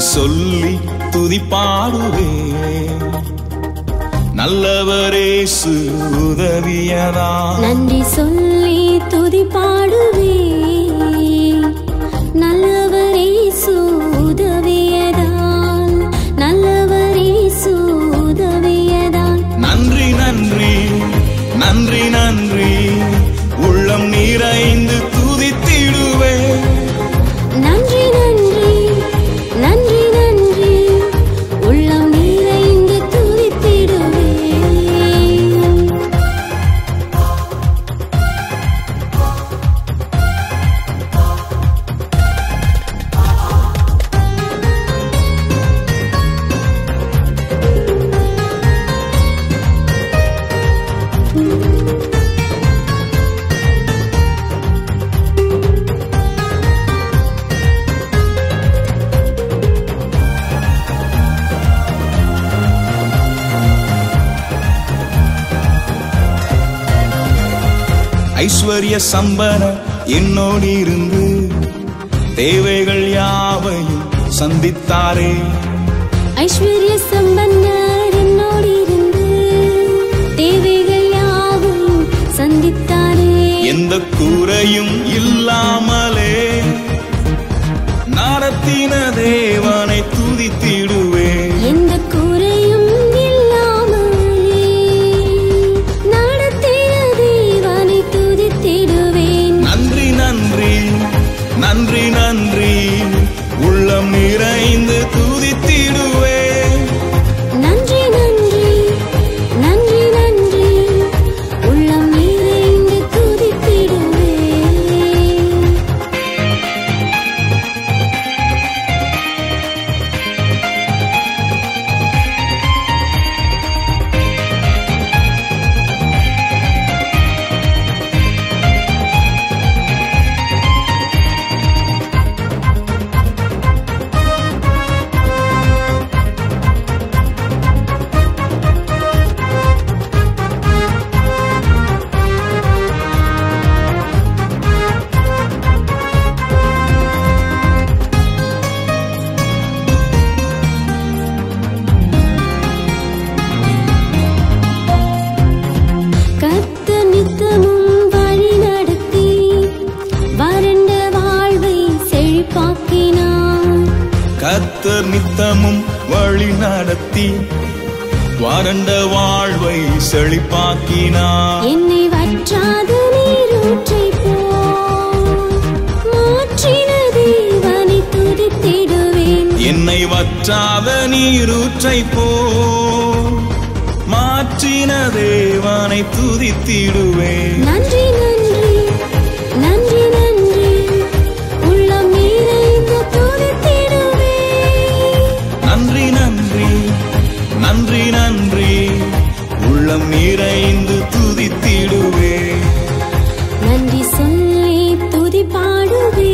சொல்லி துதிப்பாடுவே நல்லவரேசு உதவியதா நன்றி சொல்லி துதி பாடுவே நல்லவரே உதவியதால் நல்லவரே உதவியதால் நன்றி நன்றி நன்றி நன்றி உள்ளம் நிறைந்து துதித்திடுவே நன்றி நன்றி நன்றி நன்றி உள்ளம் நிறைந்து துதித்திடுவே ஐஸ்வர்ய சம்பன என்னோடு இருந்து தேவைகள் யாவையும் சந்தித்தாரே ஐஸ்வர்ய சம்பன்னர் என்னோடு இருந்து தேவைகள் யாவும் சந்தித்தாரே எந்த குறையும் இல்லாமலே நடத்தின தேவனை துதித்திடுவே எந்த குறையும் இல்லாமலே நடத்தின தேவனை துதித்திடுவேன் நன்றி நன்றி நன்றி நன்றி உள்ளம் நிறைந்து துதித்திடுவே நன்றி நன்றி நன்றி நன்றி உள்ளம் நிறைந்து துதித்திடுவேன் கத்த நித்தமும் வழி நடத்தி வறண்ட வாழ்வை செழிப்பாக்கினார் கத்தர் நித்தமும் வழி நடத்தி வறண்ட வாழ்வை செழிப்பாக்கினார் என்னை வற்றாத நீரூற்றை போல் மாற்றின தேவனை துதித்திடுவேன் என்னை வற்றாத நீரூற்றை போ மாற்றின தேவனை துதித்திடுவேன் நன்றி நன்றி நன்றி நன்றி உள்ளம் நிறைந்து துதித்திடுவேன் நன்றி நன்றி நன்றி நன்றி உள்ளம் நிறைந்து துதித்திடுவே நன்றி சொல்லி துதி பாடுவே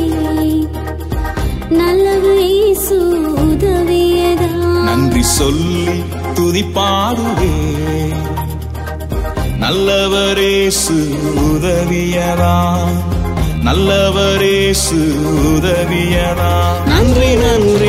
நல்லவர் இயேசு உதவியதா நன்றி சொல்லி துதிப்பாடுவே நல்லவரேசு உதவியதா நல்லவரேசு உதவியதா நன்றி நன்றி